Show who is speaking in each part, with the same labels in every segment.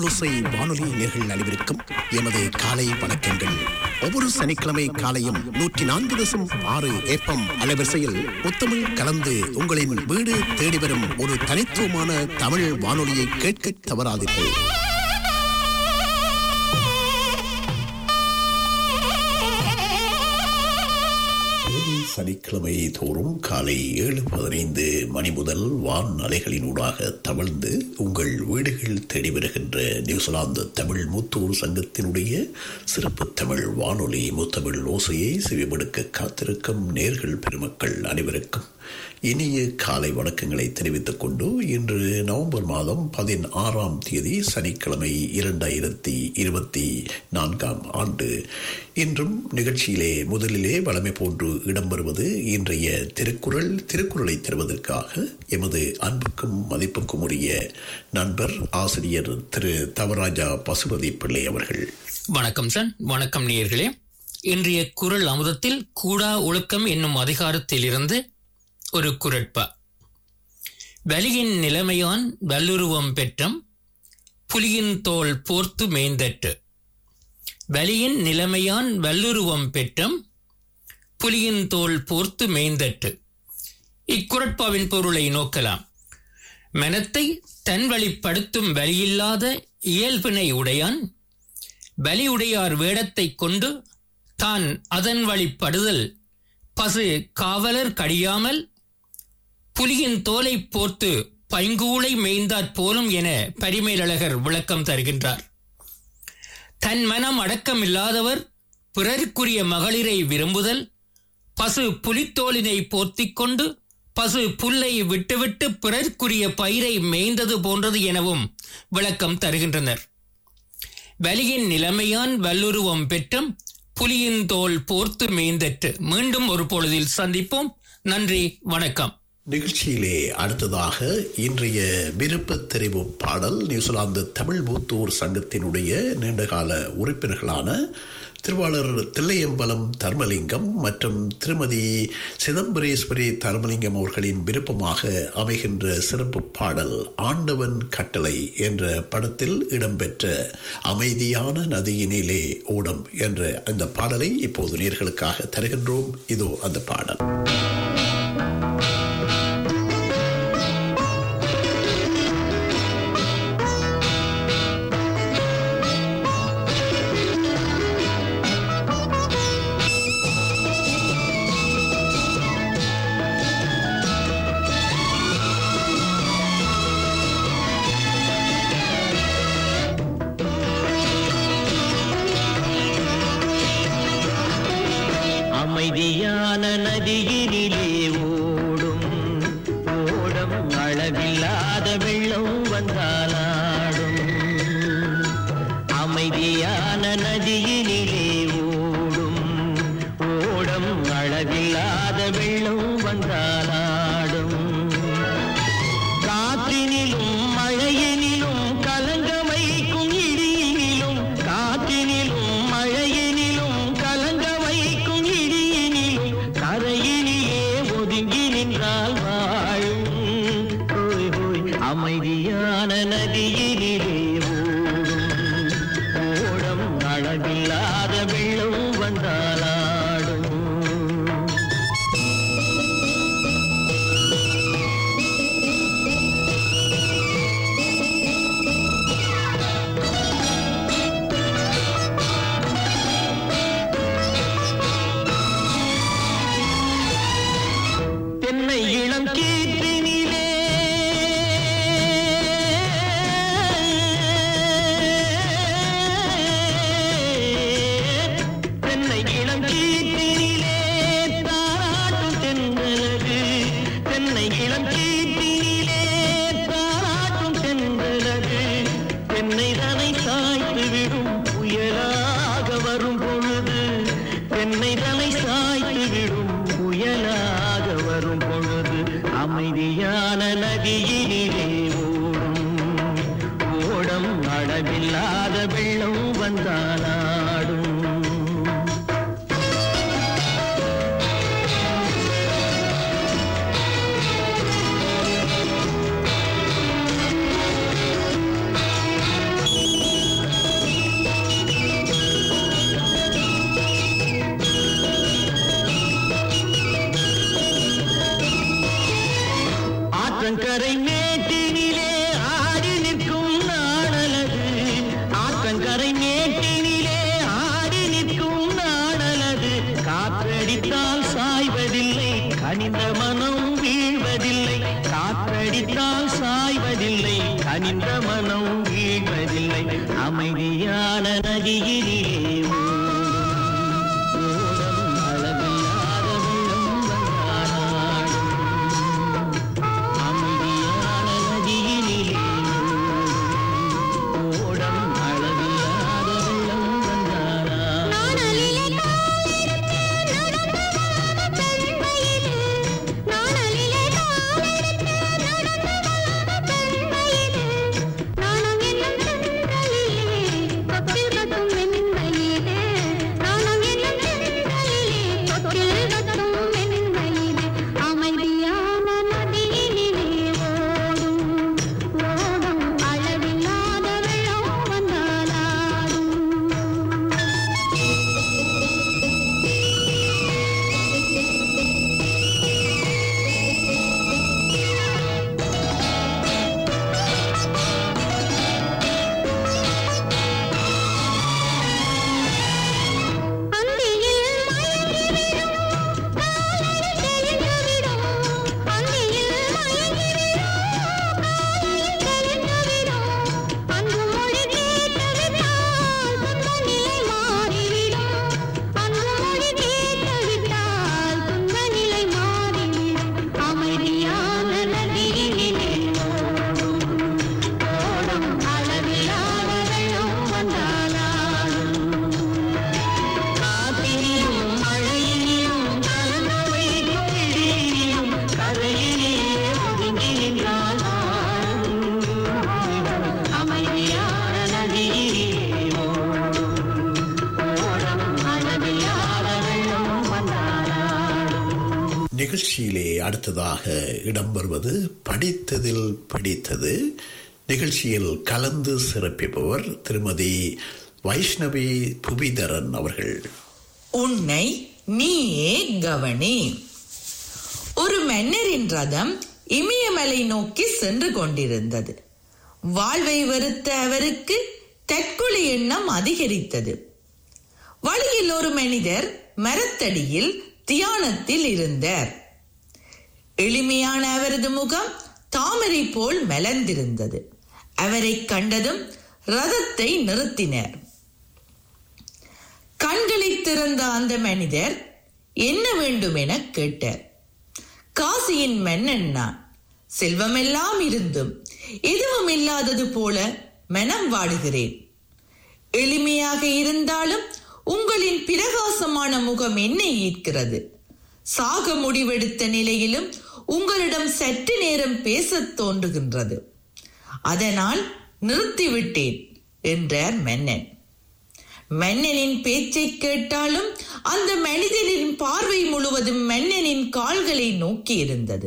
Speaker 1: தமிழோசை வானொலி நேர்கள் அனைவருக்கும் எமது காலை வணக்கங்கள் ஒவ்வொரு சனிக்கிழமை காலையும் நூற்றி நான்கு தசம் ஆறு ஏப்பம் அலைவரிசையில் முத்தமிழ் கலந்து உங்களின் வீடு தேடி வரும் ஒரு தனித்துவமான தமிழ் வானொலியை கேட்க தவறாதீர்கள் தேதி சனிக்கிழமை தோறும் காலை ஏழு பதினைந்து மணி முதல் வான் அலைகளினூடாக தவழ்ந்து உங்கள் வீடுகள் தேடி வருகின்ற நியூசிலாந்து தமிழ் மூத்தூர் சங்கத்தினுடைய சிறப்பு தமிழ் வானொலி முத்தமிழ் ஓசையை செவிமடுக்க காத்திருக்கும் நேர்கள் பெருமக்கள் அனைவருக்கும் இனிய காலை வணக்கங்களை தெரிவித்துக் கொண்டு இன்று நவம்பர் மாதம் பதினாறாம் தேதி சனிக்கிழமை இரண்டாயிரத்தி இருபத்தி நான்காம் ஆண்டு இன்றும் நிகழ்ச்சியிலே முதலிலே வளமை போன்று இடம்பெறுவது இன்றைய திருக்குறள் திருக்குறளை தருவதற்காக எமது அன்புக்கும் மதிப்புக்கும் உரிய நண்பர் ஆசிரியர் திரு தவராஜா பசுபதி பிள்ளை அவர்கள்
Speaker 2: வணக்கம் சார் வணக்கம் நேயர்களே இன்றைய குரல் அமுதத்தில் கூடா ஒழுக்கம் என்னும் அதிகாரத்தில் இருந்து ஒரு குரட்பா வலியின் நிலைமையான் வல்லுருவம் பெற்றம் புலியின் தோல் போர்த்து மேய்ந்தட்டு வலியின் நிலைமையான் வல்லுருவம் பெற்றம் புலியின் தோல் போர்த்து மேய்ந்தட்டு இக்குரட்பாவின் பொருளை நோக்கலாம் மனத்தை தன் வழிப்படுத்தும் வலியில்லாத இயல்பினை உடையான் வலியுடையார் வேடத்தை கொண்டு தான் அதன் வழிப்படுதல் பசு காவலர் கடியாமல் புலியின் தோலை போர்த்து பைங்கூளை மேய்ந்தாற் போலும் என பரிமேலழகர் விளக்கம் தருகின்றார் தன் மனம் அடக்கமில்லாதவர் பிறருக்குரிய மகளிரை விரும்புதல் பசு புலித்தோலினை போர்த்திக் கொண்டு பசு புல்லை விட்டுவிட்டு பிறர்க்குரிய பயிரை மேய்ந்தது போன்றது எனவும் விளக்கம் தருகின்றனர் வலியின் நிலைமையான் வல்லுருவம் பெற்றும் புலியின் தோல் போர்த்து மேய்ந்தற்று மீண்டும் ஒரு பொழுதில் சந்திப்போம் நன்றி வணக்கம்
Speaker 1: நிகழ்ச்சியிலே அடுத்ததாக இன்றைய விருப்ப தெரிவு பாடல் நியூசிலாந்து தமிழ் மூத்தூர் சங்கத்தினுடைய நீண்டகால உறுப்பினர்களான திருவாளர் தில்லையம்பலம் தர்மலிங்கம் மற்றும் திருமதி சிதம்பரேஸ்வரி தர்மலிங்கம் அவர்களின் விருப்பமாக அமைகின்ற சிறப்பு பாடல் ஆண்டவன் கட்டளை என்ற படத்தில் இடம்பெற்ற அமைதியான நதியினிலே ஓடம் என்ற அந்த பாடலை இப்போது நேர்களுக்காக தருகின்றோம் இதோ அந்த பாடல்
Speaker 3: அமைதியான நதியினிலே ஓடும் ஓடம் அளவில்லாத வெள்ளம் வந்தாலாடும் அமைதியான நதியினிலே ஓடும் ஓடம் அளவில்லாத வெள்ளம் வந்தாலாடும் காற்றினிலும் மழையினிலும் கலங்க வைக்கும் இடியினிலும் காற்றினிலும் மழையினிலும் கலங்க வைக்கும் இடியினிலும் கரையினிலே ஒதுங்கி நின்றால் வாழும் ஹோய் ஹோய் அமைதியான நதியினிலே ஓடும் ஓடம் அளவில்லாத வெள்ளம் வந்தாலாடும் தென்னை இளம் கீற்றினிலே தென்னை இளம் கீற்றினிலே தாராட்டும் தென்றலது தென்னை இளம் கீற்றினிலே தாராட்டும் தென்றலது தென்னை தனை சாய்த்து விடும் புயலாக வரும் பொழுது தென்னை தனை சாய்த்து விடும் புயலாக வரும் பொழுது அமைதியான நதியினிலே ஓடும் ஓடம் அளவில்லாத வெள்ளம் வந்தாலாடும் ஆற்றங்கரை மேட்டினிலே ஆடி நிற்கும் நாணலது ஆற்றங்கரை மேட்டினிலே ஆடி நிற்கும் நாணலது காற்றடித்தால் சாய்வதில்லை கனிந்த மனம் வீழ்வதில்லை காற்றடித்தால் சாய்வதில்லை கனிந்த மனம் வீழ்வதில்லை அமைதியான நதியிலே ஓடும் அளவில்லாத வெள்ளம் வந்தாடும். அமைதியான நதியிலே ஓடும் அளவில்லாத வெள்ளம் வந்தாடும்.
Speaker 4: நாணலிலே காலெடுத்து நடந்து வந்த பெண்மையிலே நாணலிலே காலெடுத்து நடந்து வந்த பெண்மையிலே நாணம் என்னும் செந்தலிலே தொட்டில் கட்டும் மென்மையிலே நாணம் என்னும் செந்தலிலே தொட்டில் கட்டும் மென்மையிலே அமைதியான நதியினிலே ஓடும் ஓடும் அளவில்லாத வெள்ளம் வந்தாலாடும் அந்தியில் மயங்கிவிடும் காலையில் தெளிந்துவிடும் அந்தியில் மயங்கிவிடும் காலையில் தெளிந்துவிடும் அன்பு மொழி கேட்டுவிட்டால் துன்ப நிலை மாறிவிடும் அன்பு மொழி கேட்டுவிட்டால் துன்ப நிலை மாறிவிடும் அமைதியான நதியிலே ஓடும் ஓடும் அளவில்லாத வெள்ளம் வந்தாலாடும் காற்றிலும் மழையிலும் கலந்து வைக்கும் இடியிலும் கரையிலே ஒதுங்கி நின்றால் அமைதியான நதியிலே ஓடும் ஓடும் அளவில்லாத வெள்ளம் வந்தாலாடும்
Speaker 1: நிகழ்ச்சியிலே அடுத்ததாக இடம்பெறுவது படித்ததில் பிடித்தது நிகழ்ச்சியில் கலந்து சிறப்பிப்பவர் திருமதி வைஷ்ணவி புவிதரன் அவர்கள்
Speaker 5: உன்னை நீயே கவனி ஒரு மன்னரின் ரதம் இமயமலை நோக்கி சென்று கொண்டிருந்தது வாழ்வை வெறுத்த அவருக்கு தற்கொலை எண்ணம் அதிகரித்தது வழியில் ஒரு மனிதர் மரத்தடியில் தியானத்தில் இருந்தார் எளிமையான அவரது முகம் தாமரை போல் மலர்ந்திருந்தது அவரை கண்டதும் ரதத்தை நிறுத்தினர் கண்களை திறந்த அந்த மனிதர் என்ன வேண்டும் என கேட்டார் காசியின் மன்னன் நான் செல்வமெல்லாம் இருந்தும் எதுவும் இல்லாதது போல மனம் வாடுகிறேன் எளிமையாக இருந்தாலும் உங்களின் பிரகாசமான முகம் என்னை ஈர்க்கிறது சாக முடிவெடுத்த நிலையிலும் உங்களிடம் சற்று நேரம் பேசத் தோன்றுகின்றது அதனால் நிறுத்திவிட்டேன் என்றார் மன்னன் மன்னனின் பேச்சை கேட்டாலும் அந்த மனிதனின் பார்வை முழுவதும் மன்னனின் கால்களை நோக்கி இருந்தது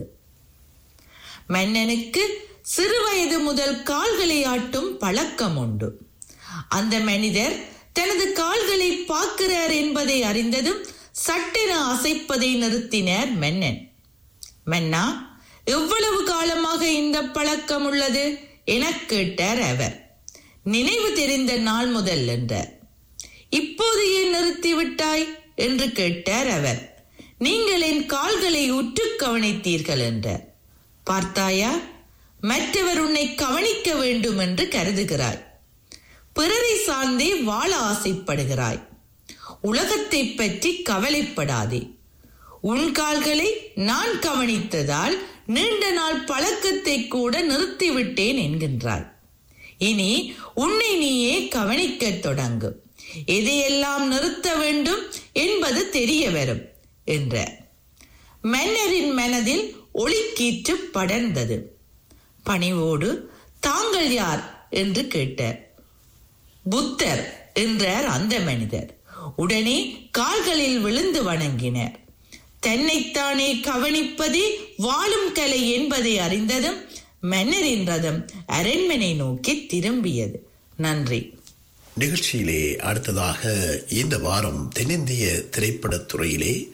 Speaker 5: மன்னனுக்கு சிறுவயது முதல் கால்களை ஆட்டும் பழக்கம் உண்டு அந்த மனிதர் தனது கால்களை பார்க்கிறார் என்பதை அறிந்ததும் சட்டென அசைப்பதை நிறுத்தினார் மன்னன் மன்னா எவ்வளவு காலமாக இந்த பழக்கம் உள்ளது எனக் கேட்டார் அவர் நினைவு தெரிந்த நாள் முதல் என்றார் இப்போது ஏன் நிறுத்திவிட்டாய் என்று கேட்டார் அவர் நீங்கள் என் கால்களை உற்று கவனித்தீர்கள் என்றார் பார்த்தாயா மற்றவர் உன்னை கவனிக்க வேண்டும் என்று கருதுகிறாய் பிறரை சார்ந்தே வாழ ஆசைப்படுகிறாய் உலகத்தை பற்றி கவலைப்படாதே உன் கால்களை நான் கவனித்ததால் நீண்ட நாள் பழக்கத்தை கூட நிறுத்திவிட்டேன் என்கின்றாய் இனி உன்னை நீயே கவனிக்கத் தொடங்கு எதையெல்லாம் நிறுத்த வேண்டும் என்பது தெரிய வரும் என்றார் மன்னரின் மனதில் ஒளிக்கீற்று படர்ந்தது பணிவோடு தாங்கள் யார் என்று கேட்டார் புத்தர் என்றார் அந்த மனிதர் உடனே கால்களில் விழுந்து வணங்கினர் தன்னைத்தானே கவனிப்பதே வாழும் கலை என்பதை அறிந்ததும் மன்னரின் ரதம் அரண்மனை நோக்கி திரும்பியது நன்றி
Speaker 1: நிகழ்ச்சியிலே அடுத்ததாக இந்த வாரம் தென்னிந்திய திரைப்படத் துறையிலே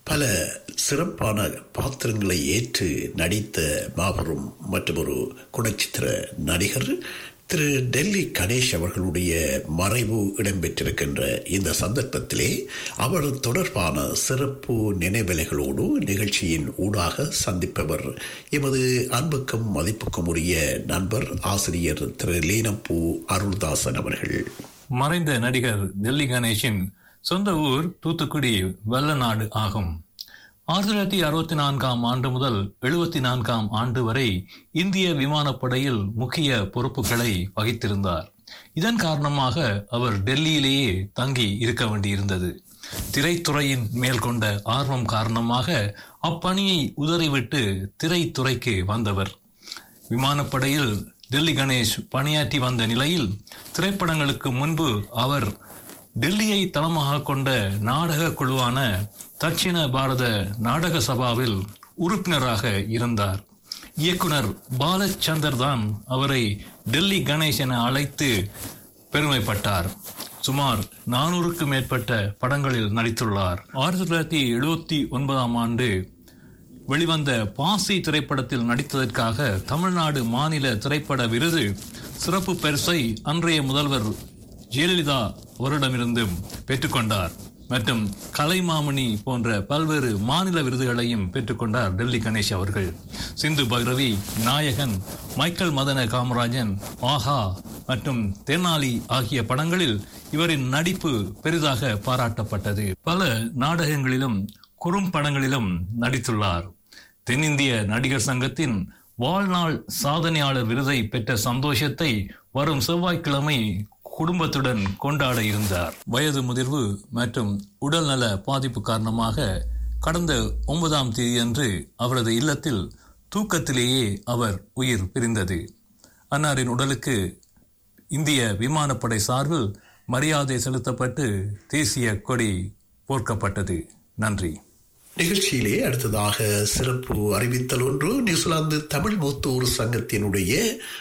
Speaker 1: பல சிறப்பான பாத்திரங்களை ஏற்று நடித்த மாபெரும் மற்றொரு குணச்சித்திர நடிகர் திரு டெல்லி கணேஷ் அவர்களுடைய மறைவு இடம்பெற்றிருக்கின்ற இந்த சந்தர்ப்பத்திலே அவர் தொடர்பான சிறப்பு நினைவலைகளோடு நிகழ்ச்சியின் ஊடாக சந்திப்பவர் எமது அன்புக்கும் மதிப்புக்கும் உரிய நண்பர் ஆசிரியர் திரு லீனப்பூ அருள்தாசன் அவர்கள்
Speaker 6: மறைந்த நடிகர் டெல்லி கணேஷின் சொந்த ஊர் தூத்துக்குடி வெள்ளநாடு ஆகும் ஆயிரத்தி தொள்ளாயிரத்தி அறுபத்தி நான்காம் ஆண்டு முதல் எழுபத்தி நான்காம் ஆண்டு வரை இந்திய விமானப்படையில் முக்கிய பொறுப்புகளை வகித்திருந்தார் இதன் காரணமாக அவர் டெல்லியிலேயே தங்கி இருக்க வேண்டியிருந்தது திரைத்துறையின் மேல் கொண்ட ஆர்வம் காரணமாக அப்பணியை உதறிவிட்டு திரைத்துறைக்கு வந்தவர் விமானப்படையில் டெல்லி கணேஷ் பணியாற்றி வந்த நிலையில் திரைப்படங்களுக்கு முன்பு அவர் டெல்லியை தளமாக கொண்ட நாடக குழுவான தட்சிண பாரத நாடக சபாவில் உறுப்பினராக இருந்தார் இயக்குனர் பாலச்சந்தர் தான் அவரை டெல்லி கணேஷ் என அழைத்து பெருமைப்பட்டார் சுமார் நானூறுக்கும் மேற்பட்ட படங்களில் நடித்துள்ளார் ஆயிரத்தி தொள்ளாயிரத்தி எழுபத்தி ஒன்பதாம் ஆண்டு வெளிவந்த பாசி திரைப்படத்தில் நடித்ததற்காக தமிழ்நாடு மாநில திரைப்பட விருது சிறப்பு பரிசை அன்றைய முதல்வர் ஜெயலலிதா அவரிடமிருந்தும் பெற்றுக்கொண்டார் மற்றும் கலைமாமணி போன்ற பல்வேறு மாநில விருதுகளையும் பெற்றுக்கொண்டார் டெல்லி கணேஷ் அவர்கள் சிந்து பைரவி நாயகன் மைக்கேல் மதன காமராஜன் ஆஹா மற்றும் தென்னாலி ஆகிய படங்களில் இவரின் நடிப்பு பெரிதாக பாராட்டப்பட்டது பல நாடகங்களிலும் குறும்படங்களிலும் நடித்துள்ளார் தென்னிந்திய நடிகர் சங்கத்தின் வாழ்நாள் சாதனையாளர் விருதை பெற்ற சந்தோஷத்தை வரும் செவ்வாய்க்கிழமை குடும்பத்துடன் கொண்டாட இருந்தார் வயது முதிர்வு மற்றும் உடல்நல பாதிப்பு காரணமாக கடந்த ஒன்பதாம் தேதியன்று அவரது இல்லத்தில் தூக்கத்திலேயே அவர் உயிர் பிரிந்தது அன்னாரின் உடலுக்கு இந்திய விமானப்படை சார்பில் மரியாதை செலுத்தப்பட்டு தேசிய கொடி போர்க்கப்பட்டது நன்றி
Speaker 1: நிகழ்ச்சியிலே அடுத்ததாக சிறப்பு அறிவித்தல் ஒன்று நியூசிலாந்து தமிழ் மூத்தூர் சங்கத்தினுடைய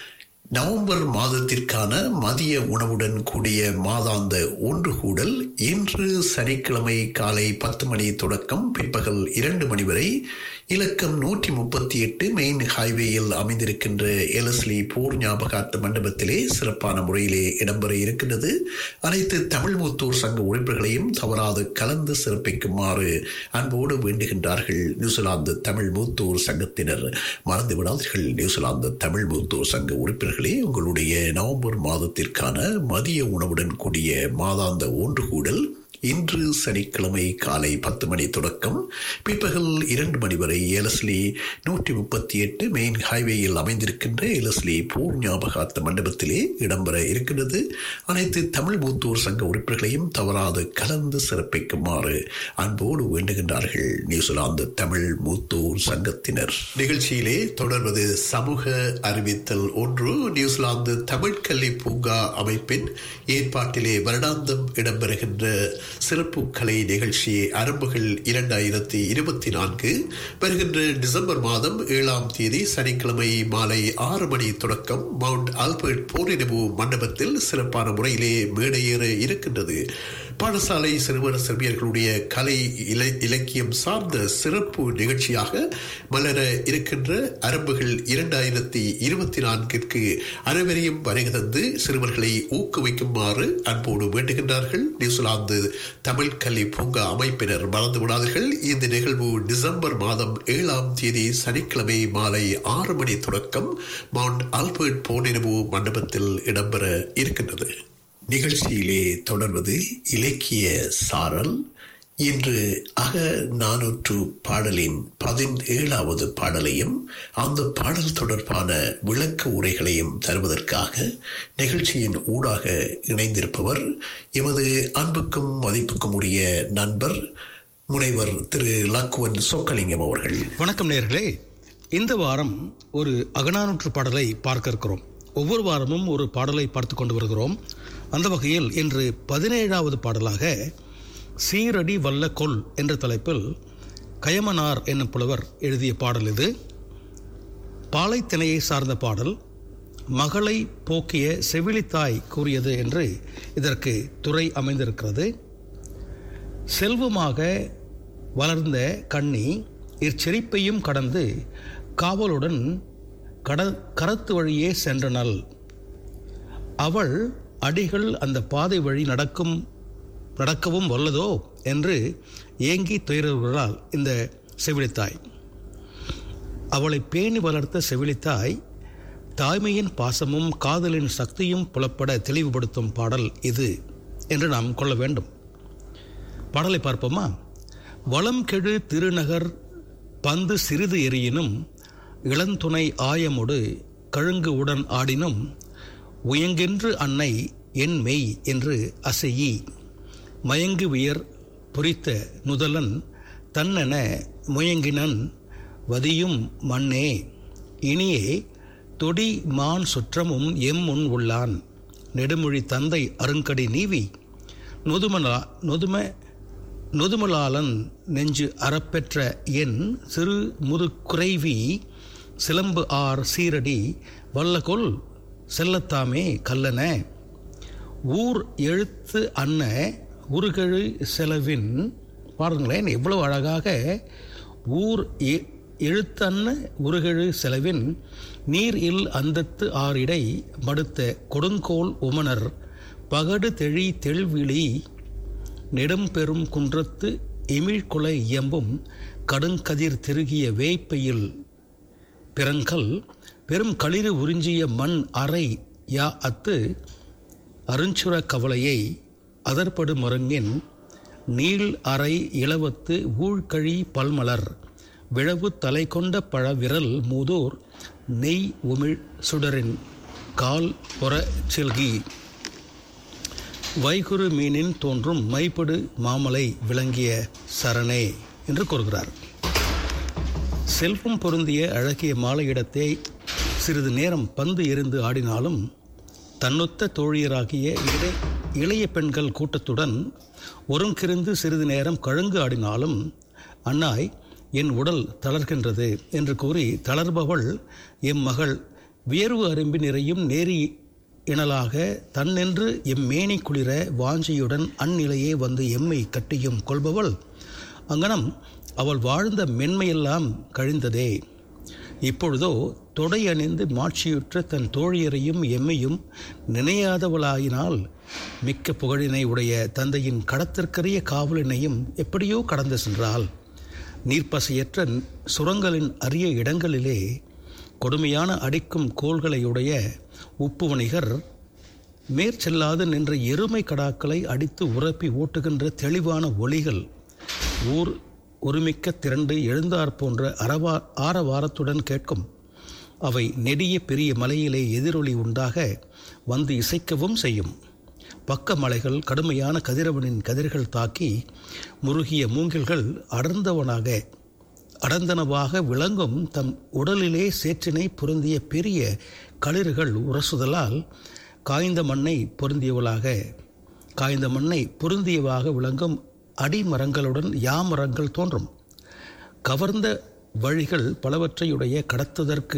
Speaker 1: நவம்பர் மாதத்திற்கான மதிய உணவுடன் கூடிய மாதாந்த ஒன்று கூடல் இன்று சனிக்கிழமை காலை பத்து மணி தொடக்கம் பிற்பகல் இரண்டு மணி வரை இலக்கம் நூற்றி முப்பத்தி எட்டு மெயின் ஹைவேயில் அமைந்திருக்கின்ற எலஸ்லி போர் ஞாபகார்த்த மண்டபத்திலே சிறப்பான முறையிலே இடம்பெற இருக்கின்றது அனைத்து தமிழ் மூத்தூர் சங்க உறுப்பினர்களையும் தவறாது கலந்து சிறப்பிக்குமாறு அன்போடு வேண்டுகின்றார்கள் நியூசிலாந்து தமிழ் மூத்தூர் சங்கத்தினர் மறந்து விடாதீர்கள் நியூசிலாந்து தமிழ் மூத்தூர் சங்க உறுப்பினர்களே உங்களுடைய நவம்பர் மாதத்திற்கான மதிய உணவுடன் கூடிய மாதாந்த ஒன்று கூடல் இன்று சனிக்கிழமை காலை பத்து மணி தொடக்கம் பிற்பகல் இரண்டு மணி வரை எலஸ்லி நூற்றி முப்பத்தி எட்டு மெயின் ஹைவேயில் அமைந்திருக்கின்ற எலஸ்லி போர் ஞாபகார்த்த மண்டபத்திலே இடம்பெற இருக்கின்றது அனைத்து தமிழ் மூத்தூர் சங்க உறுப்பினர்களையும் தவறாது கலந்து சிறப்பிக்குமாறு அன்போடு வேண்டுகின்றார்கள் நியூசிலாந்து தமிழ் மூத்தூர் சங்கத்தினர் நிகழ்ச்சியிலே தொடர்வது சமூக அறிவித்தல் ஒன்று நியூசிலாந்து தமிழ் கல்வி பூங்கா அமைப்பின் ஏற்பாட்டிலே வருடாந்தம் இடம்பெறுகின்ற சிறப்பு கலை நிகழ்ச்சி அரம்புகள் இரண்டாயிரத்தி இருபத்தி நான்கு வருகின்ற டிசம்பர் மாதம் ஏழாம் தேதி சனிக்கிழமை மாலை ஆறு மணி தொடக்கம் மவுண்ட் ஆல்பர்ட் போரினவு மண்டபத்தில் சிறப்பான முறையிலே மேடையேற இருக்கின்றது பாடசாலை சிறுவர் சிறுமியர்களுடைய கலை இல இலக்கியம் சார்ந்த சிறப்பு நிகழ்ச்சியாக மலர இருக்கின்ற அரம்புகள் இரண்டாயிரத்தி இருபத்தி நான்கிற்கு அனைவரையும் வருகை தந்து சிறுவர்களை ஊக்குவிக்குமாறு அன்போடு வேண்டுகின்றார்கள் நியூசிலாந்து தமிழ் கல்வி பூங்கா அமைப்பினர் மறந்து விடாதீர்கள் இந்த நிகழ்வு டிசம்பர் மாதம் ஏழாம் தேதி சனிக்கிழமை மாலை ஆறு மணி தொடக்கம் மவுண்ட் ஆல்பர்ட் போனிரவு மண்டபத்தில் இடம்பெற இருக்கின்றது நிகழ்ச்சியிலே தொடர்வது இலக்கிய சாரல் இன்று அக நானூற்று பாடலின் பதினேழாவது பாடலையும் அந்த பாடல் தொடர்பான விளக்க உரைகளையும் தருவதற்காக நிகழ்ச்சியின் ஊடாக இணைந்திருப்பவர் எமது அன்புக்கும் மதிப்புக்கும் உரிய நண்பர் முனைவர் திரு லக்குவன் சொக்கலிங்கம் அவர்கள்
Speaker 7: வணக்கம் நேர்களே இந்த வாரம் ஒரு அகநானூற்று பாடலை பார்க்க இருக்கிறோம் ஒவ்வொரு வாரமும் ஒரு பாடலை பார்த்து கொண்டு வருகிறோம் அந்த வகையில் இன்று பதினேழாவது பாடலாக சீரடி வல்ல கொல் என்ற தலைப்பில் கயமனார் என்னும் புலவர் எழுதிய பாடல் இது பாலைத்திணையை சார்ந்த பாடல் மகளை போக்கிய செவிலித்தாய் கூறியது என்று இதற்கு துறை அமைந்திருக்கிறது செல்வமாக வளர்ந்த கண்ணி இச்சிரிப்பையும் கடந்து காவலுடன் கட கரத்து வழியே சென்றனள் அவள் அடிகள் அந்த பாதை வழி நடக்கும் நடக்கவும் வல்லதோ என்று ஏங்கி துயருகிறாள் இந்த செவிலித்தாய் அவளை பேணி வளர்த்த செவிலித்தாய் தாய்மையின் பாசமும் காதலின் சக்தியும் புலப்பட தெளிவுபடுத்தும் பாடல் இது என்று நாம் கொள்ள வேண்டும் பாடலை பார்ப்போமா வளம் கெழு திருநகர் பந்து சிறிது எரியினும் இளந்துணை ஆயமொடு கழுங்கு உடன் ஆடினும் உயங்கென்று அன்னை என் மெய் என்று அசையி மயங்கு உயர் பொறித்த நுதலன் தன்னென முயங்கினன் வதியும் மண்ணே இனியே தொடி மான் சுற்றமும் எம் முன் உள்ளான் நெடுமொழி தந்தை அருங்கடி நீவி நொதுமலா நொதும நொதுமலாளன் நெஞ்சு அறப்பெற்ற என் சிறு முதுகுறைவி சிலம்பு ஆர் சீரடி வல்லகொல் செல்லத்தாமே கல்லன ஊர் எழுத்து அன்ன உருகழு செலவின் பாருங்களேன் எவ்வளவு அழகாக ஊர் எ- எழுத்தன்ன உருகழு செலவின் நீர் இல் அந்தத்து ஆரிடை மடுத்த கொடுங்கோல் உமனர் பகடு தெழி தெள்விழி நெடும்பெரும் குன்றத்து எமிழ்குலை இயம்பும் கடுங்கதிர் திருகிய வேய்ப்பையில் பிறங்கல் பெரும் களிறு உறிஞ்சிய மண் அறை யா அத்து அருஞ்சுர கவலையை அதற்படு மருங்கின் நீள் அறை இளவத்து ஊழ்கழி பல்மலர் விழவு தலை கொண்ட பழ விரல் மூதூர் நெய் உமிழ் சுடரின் கால் பொற செல்கி வைகுறு மீனின் தோன்றும் மைப்படு மாமலை விளங்கிய சரணே என்று கூறுகிறார் செல்வம் பொருந்திய அழகிய மாலையிடத்தை சிறிது நேரம் பந்து எறிந்து ஆடினாலும் தன்னொத்த தோழியராகிய இடை இளைய பெண்கள் கூட்டத்துடன் ஒருங்கிருந்து சிறிது நேரம் கழுங்கு ஆடினாலும் அன்னாய் என் உடல் தளர்கின்றது என்று கூறி தளர்பவள் எம் மகள் வியர்வு அரும்பி நிறையும் நேரி இனலாக தன்னென்று எம்மேனி குளிர வாஞ்சியுடன் அந்நிலையே வந்து எம்மை கட்டியும் கொள்பவள் அங்கனம் அவள் வாழ்ந்த மென்மையெல்லாம் கழிந்ததே இப்பொழுதோ தொடை அணிந்து மாட்சியுற்ற தன் தோழியரையும் எம்மையும் நினையாதவளாயினால் மிக்க புகழினை உடைய தந்தையின் கடத்திற்கரிய காவலினையும் எப்படியோ கடந்து சென்றாள் நீர்ப்பசையற்ற சுரங்களின் அரிய இடங்களிலே கொடுமையான அடிக்கும் கோள்களையுடைய உப்பு வணிகர் மேற்செல்லாது நின்ற எருமை கடாக்களை அடித்து உரப்பி ஓட்டுகின்ற தெளிவான ஒளிகள் ஊர் ஒருமிக்க திரண்டு எழுந்தார் போன்ற அறவா ஆரவாரத்துடன் கேட்கும் அவை நெடிய பெரிய மலையிலே எதிரொலி உண்டாக வந்து இசைக்கவும் செய்யும் பக்க மலைகள் கடுமையான கதிரவனின் கதிர்கள் தாக்கி முருகிய மூங்கில்கள் அடர்ந்தவனாக அடர்ந்தனவாக விளங்கும் தம் உடலிலே சேற்றினை பொருந்திய பெரிய களிறுகள் உரசுதலால் காய்ந்த மண்ணை பொருந்தியவளாக காய்ந்த மண்ணை பொருந்தியவாக விளங்கும் அடிமரங்களுடன் யாமரங்கள் தோன்றும் கவர்ந்த வழிகள் பலவற்றையுடைய கடத்துதற்கு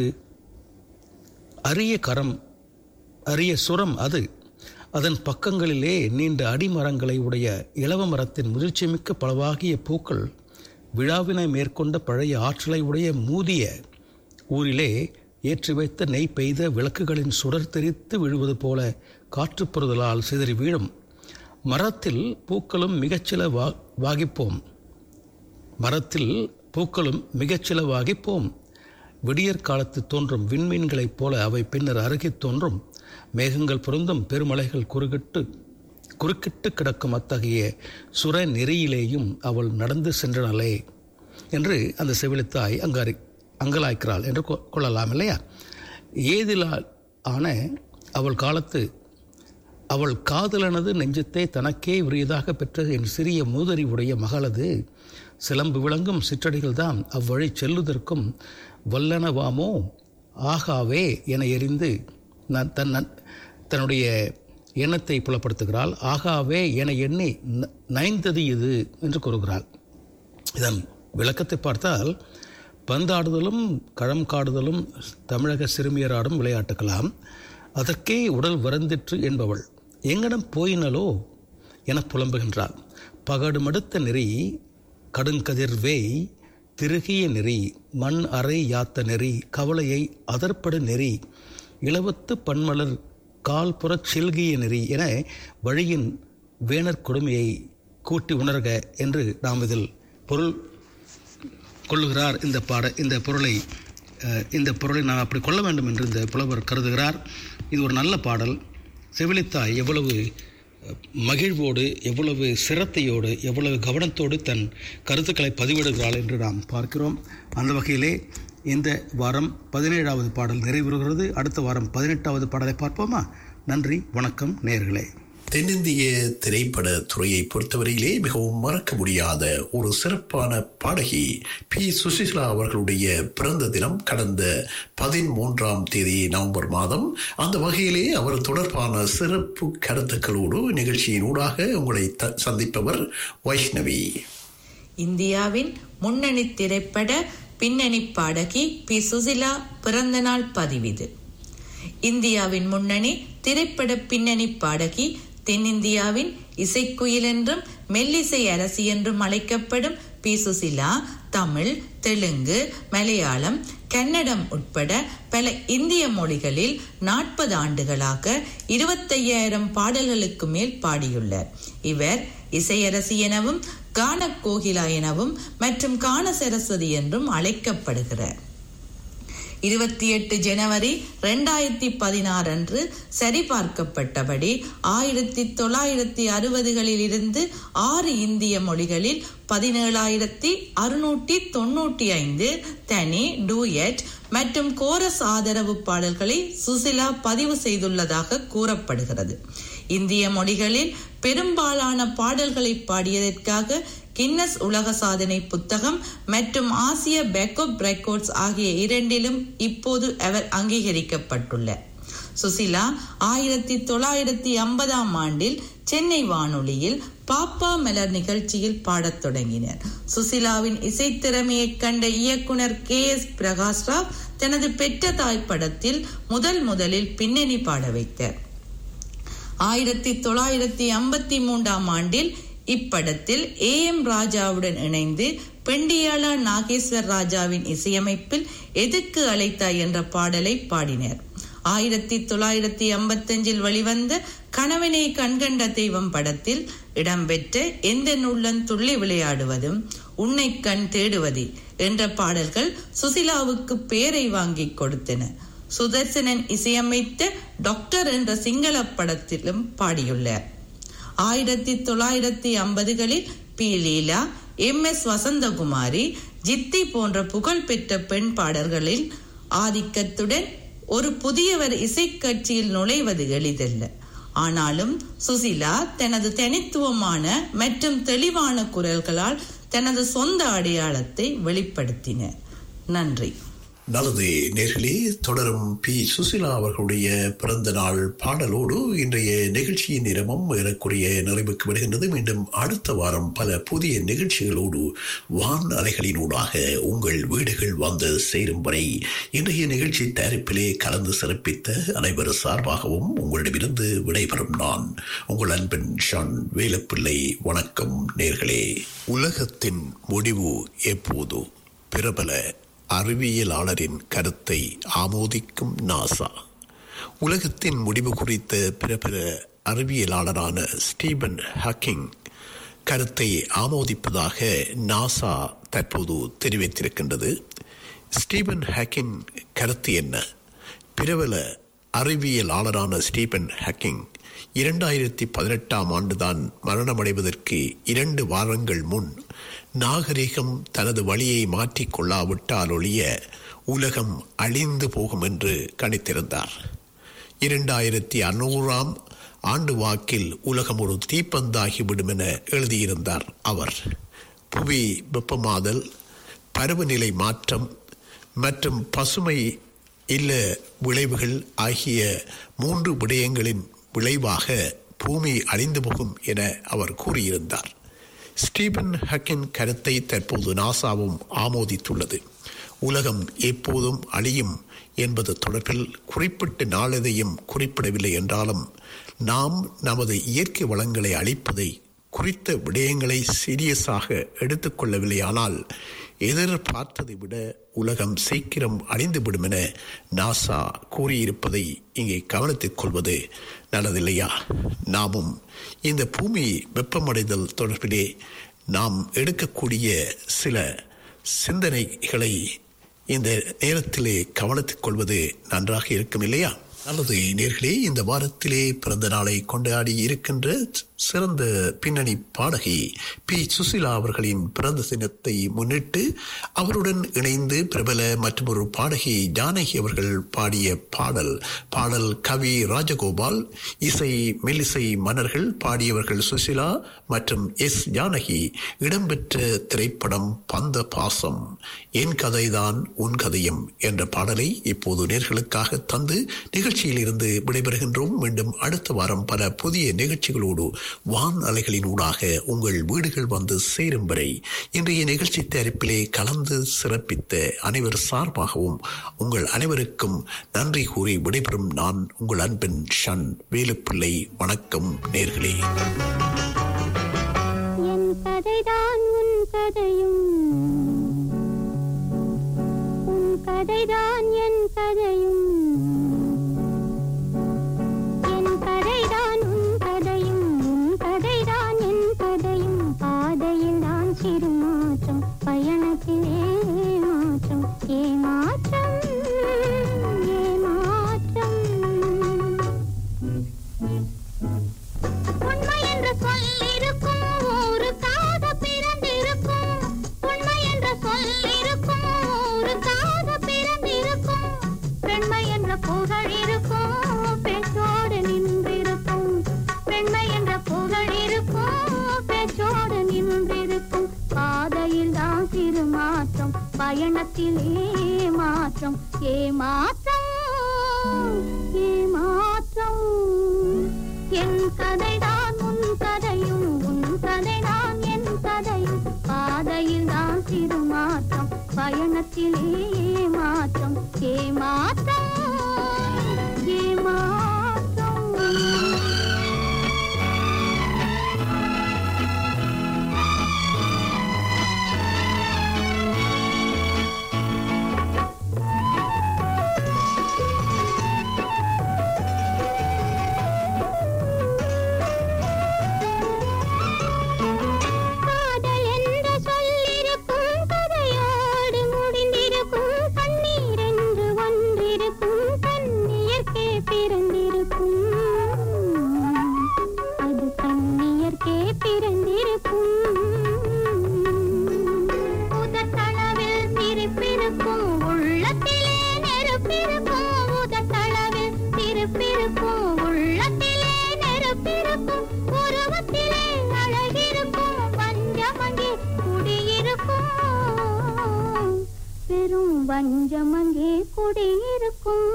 Speaker 7: அரிய கரம் அரிய சுரம் அது அதன் பக்கங்களிலே நீண்ட அடிமரங்களை உடைய இலவ மரத்தின் முதிர்ச்சிமிக்க பலவாகிய பூக்கள் விழாவினை மேற்கொண்ட பழைய ஆற்றலை உடைய மூதிய ஊரிலே ஏற்றி வைத்த நெய் பெய்த விளக்குகளின் சுடர் தெரித்து விழுவது போல காற்றுப் பொறுதலால் சிதறி வீழும் மரத்தில் பூக்களும் மிகச்சில வா வாகிப்போம் மரத்தில் பூக்களும் மிகச்சிலவாகிப்போம் விடியற் காலத்து தோன்றும் விண்மீன்களைப் போல அவை பின்னர் அருகித் தோன்றும் மேகங்கள் பொருந்தும் பெருமலைகள் குறுகிட்டு குறுக்கிட்டு கிடக்கும் அத்தகைய சுர நெறியிலேயும் அவள் நடந்து சென்றனளே என்று அந்த செவிலித்தாய் அங்காரி அங்கலாய்க்கிறாள் என்று கொ- கொள்ளலாம் இல்லையா ஏதிலால் ஆன அவள் காலத்து அவள் காதலனது நெஞ்சத்தை தனக்கே உரியதாக பெற்ற என் சிறிய மூதறிவுடைய மகளது சிலம்பு விளங்கும் சிற்றடிகள்தான் அவ்வழி செல்லுதற்கும் வல்லனவாமோ ஆகாவே என எறிந்து நான் தன் நன்- தன்னுடைய எண்ணத்தை புலப்படுத்துகிறாள் ஆகாவே என எண்ணி ந- நைந்தது இது என்று கூறுகிறாள் இதன் விளக்கத்தை பார்த்தால் பந்தாடுதலும் களம் காடுதலும் தமிழக சிறுமியராடும் விளையாட்டுக்களாம் அதற்கே உடல் வருந்திற்று என்பவள் எங்கனம் போயினலோ என புலம்புகின்றாள் பகடு மடுத்த நெறி கடுங்கதிர் வேய் திருகிய நெறி மண் அறை யாத்த நெறி கவலையை அதற்படு நெறி இளவத்து பன்மலர் கால்புறச் செல்கிய நெறி என வழியின் வேணற் கொடுமையை கூட்டி உணர்க என்று நாம் இதில் பொருள் கொள்ளுகிறார் இந்த பாட இந்த பொருளை அஹ், இந்த பொருளை நாம் அப்படி கொள்ள வேண்டும் என்று இந்த புலவர் கருதுகிறார் இது ஒரு நல்ல பாடல் செவிலித்தாய் எவ்வளவு அஹ், மகிழ்வோடு எவ்வளவு சிரத்தையோடு எவ்வளவு கவனத்தோடு தன் கருத்துக்களை பதிவிடுகிறாள் என்று நாம் பார்க்கிறோம் அந்த வகையிலே இந்த வாரம் பதினேழாவது பாடல் நிறைவுறுகிறது அடுத்த வாரம் பதினெட்டாவது பாடலை பார்ப்போமா நன்றி வணக்கம் நேர்களே
Speaker 1: தென்னிந்திய திரைப்பட துறையை பொறுத்தவரையிலே மிகவும் மறக்க முடியாத ஒரு சிறப்பான பாடகி பி சுசிலா அவர்களுடைய பிறந்த தினம் கடந்த பதிமூன்றாம் தேதி நவம்பர் மாதம் அந்த வகையிலே அவர் தொடர்பான சிறப்பு கருத்துக்களோடு நிகழ்ச்சியின் ஊடாக உங்களை த- சந்திப்பவர் வைஷ்ணவி
Speaker 5: இந்தியாவின் முன்னணி திரைப்பட பின்னணி பாடகி பி சுசிலா பிறந்தநாள் பதிவிது இந்தியாவின் முன்னணி திரைப்பட பின்னணி பாடகி தென்னிந்தியாவின் இசைக்குயில் என்றும் மெல்லிசை அரசி என்றும் அழைக்கப்படும் பி சுசிலா தமிழ் தெலுங்கு மலையாளம் கன்னடம் உட்பட பல இந்திய மொழிகளில் நாற்பது ஆண்டுகளாக இருபத்தையாயிரம் பாடல்களுக்கு மேல் பாடியுள்ளார் இவர் இசையரசி எனவும் கான கோகிலா எனவும் மற்றும் கான சரஸ்வதி என்றும் அழைக்கப்படுகிறார் இருபத்தி எட்டு ஜனவரி ரெண்டாயிரத்தி பதினாறு அன்று சரிபார்க்கப்பட்டபடி ஆயிரத்தி தொள்ளாயிரத்தி அறுபதுகளில் இருந்து ஆறு இந்திய மொழிகளில் பதினேழாயிரத்தி அறுநூற்றி தொண்ணூற்றி ஐந்து தனி டூயட் மற்றும் கோரஸ் ஆதரவு பாடல்களை சுசிலா பதிவு செய்துள்ளதாக கூறப்படுகிறது இந்திய மொழிகளில் பெரும்பாலான பாடல்களை பாடியதற்காக கின்னஸ் உலக சாதனை புத்தகம் மற்றும் ஆசிய பேக்கப் ரெக்கார்ட்ஸ் ஆகிய இரண்டிலும் இப்போது அவர் அங்கீகரிக்கப்பட்டுள்ளார் சுசிலா ஆயிரத்தி தொள்ளாயிரத்தி ஐம்பதாம் ஆண்டில் சென்னை வானொலியில் பாப்பா மலர் நிகழ்ச்சியில் பாடத் தொடங்கினர் சுசிலாவின் இசைத்திறமையைக் கண்ட இயக்குனர் கே எஸ் பிரகாஷ் ராவ் தனது பெற்ற தாய் படத்தில் முதல் முதலில் பின்னணி பாட வைத்தார் ஆயிரத்தி தொள்ளாயிரத்தி ஐம்பத்தி மூன்றாம் ஆண்டில் இப்படத்தில் ஏ எம் ராஜாவுடன் இணைந்து பெண்டியாலா நாகேஸ்வர் ராஜாவின் இசையமைப்பில் எதுக்கு அழைத்தாய் என்ற பாடலை பாடினர் ஆயிரத்தி தொள்ளாயிரத்தி ஐம்பத்தஞ்சில் வெளிவந்த கணவனை கண்கண்ட தெய்வம் படத்தில் இடம்பெற்ற எந்த நுள்ளன் துள்ளி விளையாடுவதும் உன்னை கண் தேடுவது என்ற பாடல்கள் சுசிலாவுக்கு பேரை வாங்கி கொடுத்தன சுதர்சனன் இசையமைத்த டாக்டர் என்ற சிங்கள படத்திலும் பாடியுள்ளார் ஆயிரத்தி தொள்ளாயிரத்தி ஐம்பதுகளில் P Leela M S Vasanthakumari Jikki போன்ற புகழ்பெற்ற பெண் பாடல்களில் ஆதிக்கத்துடன் ஒரு புதியவர் இசைக்கட்சியில் நுழைவது எளிதல்ல ஆனாலும் சுசிலா தனது தனித்துவமான மற்றும் தெளிவான குரல்களால் தனது சொந்த அடையாளத்தை வெளிப்படுத்தினர் நன்றி
Speaker 1: நல்லது நேர்களே தொடரும் பி சுசிலா அவர்களுடைய பிறந்த நாள் பாடலோடு இன்றைய நிகழ்ச்சியின் நேரமும் ஏறக்குறைய நிறைவுக்கு வருகின்றது மீண்டும் அடுத்த வாரம் பல புதிய நிகழ்ச்சிகளோடு வான் அலைகளினூடாக உங்கள் வீடுகள் வந்து சேரும் வரை இன்றைய நிகழ்ச்சி தயாரிப்பிலே கலந்து சிறப்பித்த அனைவர் சார்பாகவும் உங்களிடமிருந்து விடைபெறும் நான் உங்கள் அன்பின் ஷான் வேலப்பிள்ளை வணக்கம் நேர்களே உலகத்தின் முடிவு எப்போது பிரபல அறிவியலாளரின் கருத்தை ஆமோதிக்கும் நாசா உலகத்தின் முடிவு குறித்த பிரபல அறிவியலாளரான ஸ்டீபன் ஹாக்கிங் கருத்தை ஆமோதிப்பதாக நாசா தற்போது தெரிவித்திருக்கின்றது ஸ்டீபன் ஹாக்கின் கருத்து என்ன பிரபல அறிவியலாளரான ஸ்டீபன் ஹாக்கிங் இரண்டாயிரத்தி பதினெட்டாம் ஆண்டுதான் மரணமடைவதற்கு இரண்டு வாரங்கள் முன் நாகரிகம் தனது வழியை மாற்றிக் கொள்ளாவிட்டால் ஒழிய உலகம் அழிந்து போகும் என்று கணித்திருந்தார் இரண்டாயிரத்தி அறுநூறாம் ஆண்டு வாக்கில் உலகம் ஒரு தீப்பந்தாகிவிடும் என எழுதியிருந்தார் அவர் புவி வெப்பமாதல் பருவநிலை மாற்றம் மற்றும் பசுமை இல்ல விளைவுகள் ஆகிய மூன்று விடயங்களின் விளைவாக பூமி அழிந்து போகும் என அவர் கூறியிருந்தார் ஸ்டீபன் ஹக்கின் கருத்தை தற்போது நாசாவும் ஆமோதித்துள்ளது உலகம் எப்போதும் அழியும் என்பது தொடர்பில் குறிப்பிட்ட நாளெதையும் குறிப்பிடவில்லை என்றாலும் நாம் நமது இயற்கை வளங்களை அழிப்பதை குறித்த விடயங்களை சீரியஸாக எடுத்துக்கொள்ளவில்லையானால் எதிர்பார்த்ததை விட உலகம் சீக்கிரம் அழிந்துவிடும் என நாசா கூறியிருப்பதை இங்கே கவனித்துக் கொள்வது நல்லதில்லையா நாமும் இந்த பூமி வெப்பமடைதல் தொடர்பிலே நாம் எடுக்கக்கூடிய சில சிந்தனைகளை இந்த நேரத்திலே கவனித்துக் கொள்வது நன்றாக இருக்கும் இல்லையா நல்லது நேர்களே இந்த வாரத்திலே பிறந்த நாளை கொண்டாடி இருக்கின்ற சிறந்த பின்னணி பாடகி பி சுசிலா அவர்களின் பிறந்த தினத்தை முன்னிட்டு அவருடன் இணைந்து பிரபல மற்றொரு பாடகி ஜானகி அவர்கள் பாடிய பாடல் பாடல் கவி ராஜகோபால் இசை மெல்லிசை மன்னர்கள் பாடியவர்கள் சுசிலா மற்றும் எஸ் ஜானகி இடம்பெற்ற திரைப்படம் பந்த பாசம் என் கதைதான் உன் கதையும் என்ற பாடலை இப்போது நேர்களுக்காக தந்து நிகழ்ச்சியில் இருந்து விடைபெறுகின்றோம் மீண்டும் அடுத்த வாரம் பல புதிய நிகழ்ச்சிகளோடு வான் அலைகளின் ஊடாக உங்கள் வீடுகள் வந்து சேரும் வரை இன்றைய நிகழ்ச்சி தயாரிப்பிலே கலந்து சிறப்பித்த அனைவர் சார்பாகவும் உங்கள் அனைவருக்கும் நன்றி கூறி விடைபெறும் நான் உங்கள் அன்பின் ஷன் வேலுப்பிள்ளை வணக்கம் நேர்களே
Speaker 8: என் கதைதான் உன் கதையும் உன் கதைதான் என் கதையும் என் கதைதான் உன் கதையும் உன் கதைதான் என் கதையும் பாதையில் தான் சிறு மாற்றம் பயணத்திலே மாற்றம் ஏமாற்றம் ஏமாற்றம் உண்மை என்ற சொல் இருக்கும் ஊருக்காக பிறந்திருக்கும் உண்மை என்ற சொல் இருக்கும் ஊருக்காக பிறந்திருக்கும் பெண்மை என்ற புகழ் இருக்கும் பெற்றோடு நின்றிருக்கும் பெண்மை என்ற புகழ் இருக்கும் பெற்றோடு நின்றிருக்கும் பாதையில் தான் சிறு மாற்றம் பயணத்திலே மாற்றம் ஏமாற்றம் ஏமாற்றம் என் கதைதான் உன் கதையும் உன் கதைதான் என் கதையும் பாதையில் தான் சிறு மாற்றம் பயணத்திலே மாற்றம் ஏமாற்றம் ஏமாற்றம் காதல் என்ற சொல்லிருக்கும் கதையோடு முடிந்திருக்கும் கண்ணீர் என்று ஒன்றிருக்கும் கண்ணியர்க்கே பிறந்திருக்கும் அது கண்ணியர்க்கே பிறந்திருக்கும் உதட்டளவில் சிரிப்பிருக்கும் உள்ளத்திலே நெருப்பிருக்கும் உதட்டளவில் சிரிப்பிருக்கும் உள்ளத்திலே நெருப்பிருக்கும் உருவத்திலே அழகிருக்கும் வஞ்சமங்கே குடியிருக்கும் பெரும் வஞ்சமங்கே குடியிருக்கும்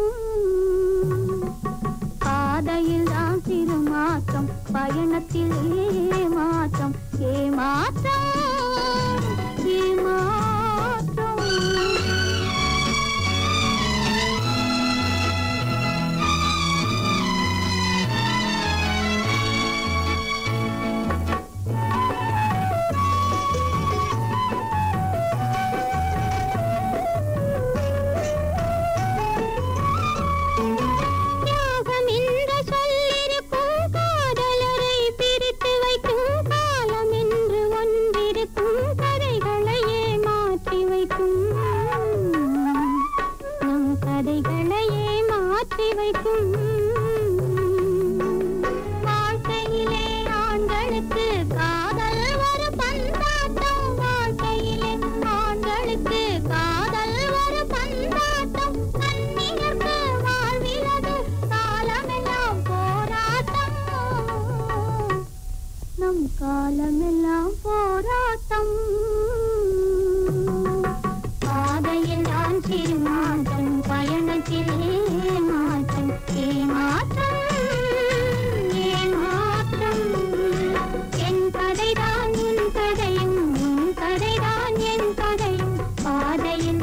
Speaker 8: பாதையில் தான் சிறு மாற்றம் பயணத்தில் ஏமாற்றம் ஏமாற்றம்